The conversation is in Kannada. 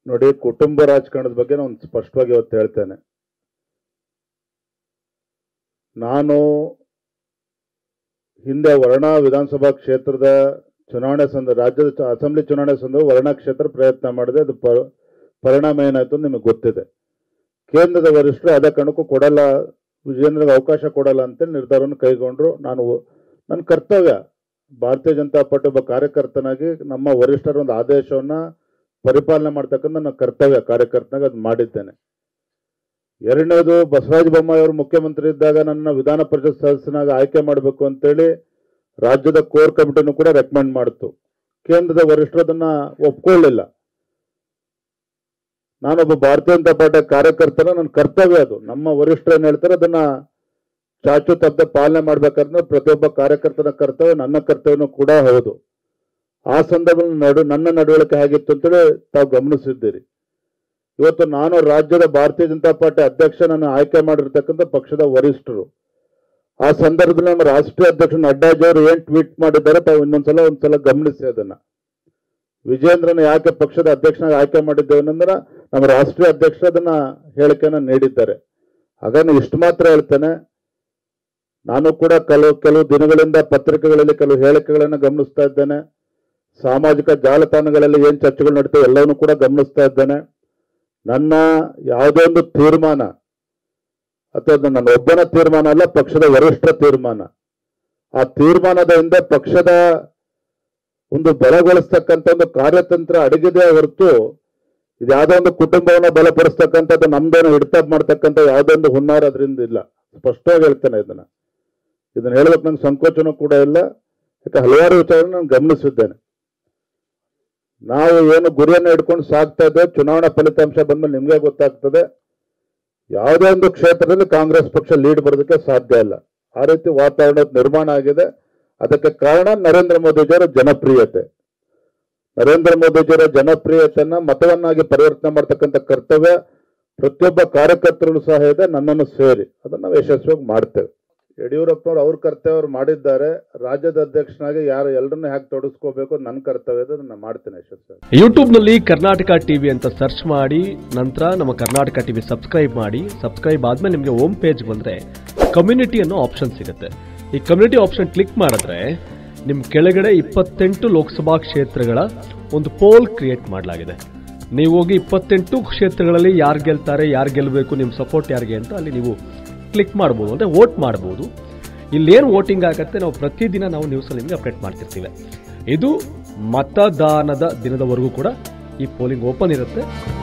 ನೋಡಿ ಕುಟುಂಬ ರಾಜಕಾರಣದ ಬಗ್ಗೆ ನಾನು ಸ್ಪಷ್ಟವಾಗಿ ಇವತ್ತು ಹೇಳ್ತೇನೆ ನಾನು ಹಿಂದೆ ವರ್ಣ ವಿಧಾನಸಭಾ ಕ್ಷೇತ್ರದ ಚುನಾವಣೆ ಸಂದ ರಾಜ್ಯದ ಚ- ಅಸೆಂಬ್ಲಿ ಚುನಾವಣೆ ಸಂದರ್ಭ ವರ್ಣ ಕ್ಷೇತ್ರ ಪ್ರಯತ್ನ ಮಾಡಿದೆ ಅದು ಪ ಪರಿಣಾಮ ಏನಾಯ್ತು ಅಂತ ನಿಮಗೆ ಗೊತ್ತಿದೆ ಕೇಂದ್ರದ ವರಿಷ್ಠರು ಅದೇ ಕಾರಣಕ್ಕೂ ಕೊಡಲ್ಲ ವಿಜೇಂದ್ರಗೆ ಅವಕಾಶ ಕೊಡಲ್ಲ ಅಂತೇಳಿ ನಿರ್ಧಾರವನ್ನು ಕೈಗೊಂಡ್ರು ನಾನು ನನ್ನ ಕರ್ತವ್ಯ ಭಾರತೀಯ ಜನತಾ ಪಾರ್ಟಿ ಒಬ್ಬ ಕಾರ್ಯಕರ್ತನಾಗಿ ನಮ್ಮ ವರಿಷ್ಠರ ಒಂದು ಆದೇಶವನ್ನ ಪರಿಪಾಲನೆ ಮಾಡ್ತಕ್ಕಂಥ ನನ್ನ ಕರ್ತವ್ಯ ಕಾರ್ಯಕರ್ತನಾಗಿ ಅದು ಮಾಡಿದ್ದೇನೆ ಎರಡನೇದು ಬಸವರಾಜ ಬೊಮ್ಮಾಯಿ ಅವರು ಮುಖ್ಯಮಂತ್ರಿ ಇದ್ದಾಗ ನನ್ನ ವಿಧಾನ ಪರಿಷತ್ ಸದಸ್ಯನಾಗಿ ಆಯ್ಕೆ ಮಾಡಬೇಕು ಅಂತೇಳಿ ರಾಜ್ಯದ ಕೋರ್ ಕಮಿಟಿನೂ ಕೂಡ ರೆಕಮೆಂಡ್ ಮಾಡಿತು ಕೇಂದ್ರದ ವರಿಷ್ಠರು ಅದನ್ನ ಒಪ್ಕೊಳ್ಳಿಲ್ಲ ನಾನೊಬ್ಬ ಭಾರತೀಯ ಜನತಾ ಪಾರ್ಟಿ ಕಾರ್ಯಕರ್ತನ ನನ್ನ ಕರ್ತವ್ಯ ಅದು ನಮ್ಮ ವರಿಷ್ಠರು ಏನ್ ಹೇಳ್ತಾರೆ ಅದನ್ನ ಚಾಚು ತಪ್ಪದೆ ಪಾಲನೆ ಮಾಡ್ಬೇಕಂದ್ರೆ ಪ್ರತಿಯೊಬ್ಬ ಕಾರ್ಯಕರ್ತನ ಕರ್ತವ್ಯ ನನ್ನ ಕರ್ತವ್ಯನೂ ಕೂಡ ಹೌದು ಆ ಸಂದರ್ಭದಲ್ಲಿ ನಡು ನನ್ನ ನಡವಳಿಕೆ ಹೇಗಿತ್ತು ಅಂತೇಳಿ ತಾವು ಗಮನಿಸಿದ್ದೀರಿ ಇವತ್ತು ನಾನು ರಾಜ್ಯದ ಭಾರತೀಯ ಜನತಾ ಪಾರ್ಟಿ ಅಧ್ಯಕ್ಷನನ್ನು ಆಯ್ಕೆ ಮಾಡಿರ್ತಕ್ಕಂಥ ಪಕ್ಷದ ವರಿಷ್ಠರು ಆ ಸಂದರ್ಭದಲ್ಲಿ ನಮ್ಮ ರಾಷ್ಟ್ರೀಯ ಅಧ್ಯಕ್ಷ ನಡ್ಡಾಜಿ ಅವರು ಏನ್ ಟ್ವೀಟ್ ಮಾಡಿದ್ದಾರೆ ತಾವು ಇನ್ನೊಂದ್ಸಲ ಒಂದ್ಸಲ ಗಮನಿಸಿ ಅದನ್ನ ವಿಜೇಂದ್ರನ ಯಾಕೆ ಪಕ್ಷದ ಅಧ್ಯಕ್ಷನಾಗಿ ಆಯ್ಕೆ ಮಾಡಿದ್ದೇವೆ ಅಂದ್ರೆ ನಮ್ಮ ರಾಷ್ಟ್ರೀಯ ಅಧ್ಯಕ್ಷರು ಅದನ್ನ ಹೇಳಿಕೆಯನ್ನ ನೀಡಿದ್ದಾರೆ ಹಾಗಾಗಿ ಇಷ್ಟು ಮಾತ್ರ ಹೇಳ್ತೇನೆ ನಾನು ಕೂಡ ಕೆಲವು ಕೆಲವು ದಿನಗಳಿಂದ ಪತ್ರಿಕೆಗಳಲ್ಲಿ ಕೆಲವು ಹೇಳಿಕೆಗಳನ್ನು ಗಮನಿಸ್ತಾ ಇದ್ದೇನೆ ಸಾಮಾಜಿಕ ಜಾಲತಾಣಗಳಲ್ಲಿ ಏನ್ ಚರ್ಚೆಗಳು ನಡೀತವೆ ಎಲ್ಲವನ್ನೂ ಕೂಡ ಗಮನಿಸ್ತಾ ಇದ್ದೇನೆ ನನ್ನ ಯಾವುದೇ ಒಂದು ತೀರ್ಮಾನ ಅಥವಾ ಅದು ನನ್ನ ಒಬ್ಬನ ತೀರ್ಮಾನ ಅಲ್ಲ ಪಕ್ಷದ ವರಿಷ್ಠರ ತೀರ್ಮಾನ ಆ ತೀರ್ಮಾನದ ಹಿಂದೆ ಪಕ್ಷದ ಒಂದು ಬಲಗೊಳಿಸ್ತಕ್ಕಂಥ ಒಂದು ಕಾರ್ಯತಂತ್ರ ಅಡಗಿದೆ ಹೊರತು ಇದು ಯಾವುದೋ ಒಂದು ಕುಟುಂಬವನ್ನ ಬಲಪಡಿಸ್ತಕ್ಕಂಥದ್ದು ನಮ್ದೇನೋ ಹಿಡಿತ ಮಾಡ್ತಕ್ಕಂಥ ಯಾವುದೋ ಒಂದು ಹುನ್ನಾರ ಅದರಿಂದ ಇಲ್ಲ ಸ್ಪಷ್ಟವಾಗಿ ಹೇಳ್ತೇನೆ ಇದನ್ನ ಇದನ್ನ ಹೇಳಬೇಕು ನಂಗೆ ಸಂಕೋಚನೂ ಕೂಡ ಇಲ್ಲ ಯಾಕೆ ಹಲವಾರು ವಿಚಾರಗಳನ್ನು ನಾನು ಗಮನಿಸಿದ್ದೇನೆ ನಾವು ಏನು ಗುರಿಯನ್ನು ಇಟ್ಕೊಂಡು ಸಾಗ್ತಾ ಇದ್ದೇವೆ ಚುನಾವಣಾ ಫಲಿತಾಂಶ ಬಂದ್ಮೇಲೆ ನಿಮ್ಗೆ ಗೊತ್ತಾಗ್ತದೆ ಯಾವುದೇ ಒಂದು ಕ್ಷೇತ್ರದಲ್ಲಿ ಕಾಂಗ್ರೆಸ್ ಪಕ್ಷ ಲೀಡ್ ಬರೋದಕ್ಕೆ ಸಾಧ್ಯ ಇಲ್ಲ ಆ ರೀತಿ ವಾತಾವರಣ ನಿರ್ಮಾಣ ಆಗಿದೆ ಅದಕ್ಕೆ ಕಾರಣ ನರೇಂದ್ರ ಮೋದಿಜಿಯವರ ಜನಪ್ರಿಯತೆ ನರೇಂದ್ರ ಮೋದಿಜಿಯವರ ಜನಪ್ರಿಯತೆಯನ್ನ ಮತವನ್ನಾಗಿ ಪರಿವರ್ತನೆ ಮಾಡ್ತಕ್ಕಂಥ ಕರ್ತವ್ಯ ಪ್ರತಿಯೊಬ್ಬ ಕಾರ್ಯಕರ್ತರು ಸಹ ಇದೆ ನನ್ನನ್ನು ಸೇರಿ ಅದನ್ನ ನಾವು ಯಶಸ್ವಿಯಾಗಿ ಮಾಡ್ತೇವೆ ಯಡಿಯೂರಪ್ಪನವರು ಅವ್ರ ಕರ್ತವ್ಯ ಅವ್ರು ಮಾಡಿದ್ದಾರೆ ರಾಜ್ಯದ ಅಧ್ಯಕ್ಷನಾಗಿ ಯಾರು ಎಲ್ಲರನ್ನೂ ಹ್ಯಾಕ್ ತೊಡಗಿಸ್ಕೋಬೇಕು ಅದು ನನ್ನ ಕರ್ತವ್ಯ ಇದೆ ಅದನ್ನ ಮಾಡ್ತೇನೆ ಯಶಸ್ವಿ ಯೂಟ್ಯೂಬ್ನಲ್ಲಿ ಕರ್ನಾಟಕ ಟಿವಿ ಅಂತ ಸರ್ಚ್ ಮಾಡಿ ನಂತರ ನಮ್ಮ ಕರ್ನಾಟಕ ಟಿವಿ ಸಬ್ಸ್ಕ್ರೈಬ್ ಮಾಡಿ ಸಬ್ಸ್ಕ್ರೈಬ್ ಆದ್ಮೇಲೆ ನಿಮಗೆ ಹೋಮ್ ಪೇಜ್ ಬಂದ್ರೆ ಕಮ್ಯುನಿಟಿ ಅನ್ನೋ ಆಪ್ಷನ್ ಸಿಗುತ್ತೆ ಈ ಕಮ್ಯುನಿಟಿ ಆಪ್ಷನ್ ಕ್ಲಿಕ್ ಮಾಡಿದ್ರೆ ನಿಮ್ಮ ಕೆಳಗಡೆ ಇಪ್ಪತ್ತೆಂಟು ಲೋಕಸಭಾ ಕ್ಷೇತ್ರಗಳ ಒಂದು ಪೋಲ್ ಕ್ರಿಯೇಟ್ ಮಾಡಲಾಗಿದೆ ನೀವು ಹೋಗಿ ಇಪ್ಪತ್ತೆಂಟು ಕ್ಷೇತ್ರಗಳಲ್ಲಿ ಯಾರು ಗೆಲ್ತಾರೆ ಯಾರು ಗೆಲ್ಲಬೇಕು ನಿಮ್ಮ ಸಪೋರ್ಟ್ ಯಾರಿಗೆ ಅಂತ ಅಲ್ಲಿ ನೀವು ಕ್ಲಿಕ್ ಮಾಡ್ಬೋದು ಅಂದರೆ ವೋಟ್ ಮಾಡ್ಬೋದು ಇಲ್ಲೇನು ವೋಟಿಂಗ್ ಆಗುತ್ತೆ ನಾವು ಪ್ರತಿದಿನ ನಾವು ನ್ಯೂಸಲ್ಲಿ ನಿಮಗೆ ಅಪ್ಡೇಟ್ ಮಾಡ್ತಿರ್ತೀವಿ ಇದು ಮತದಾನದ ದಿನದವರೆಗೂ ಕೂಡ ಈ ಪೋಲಿಂಗ್ ಓಪನ್ ಇರುತ್ತೆ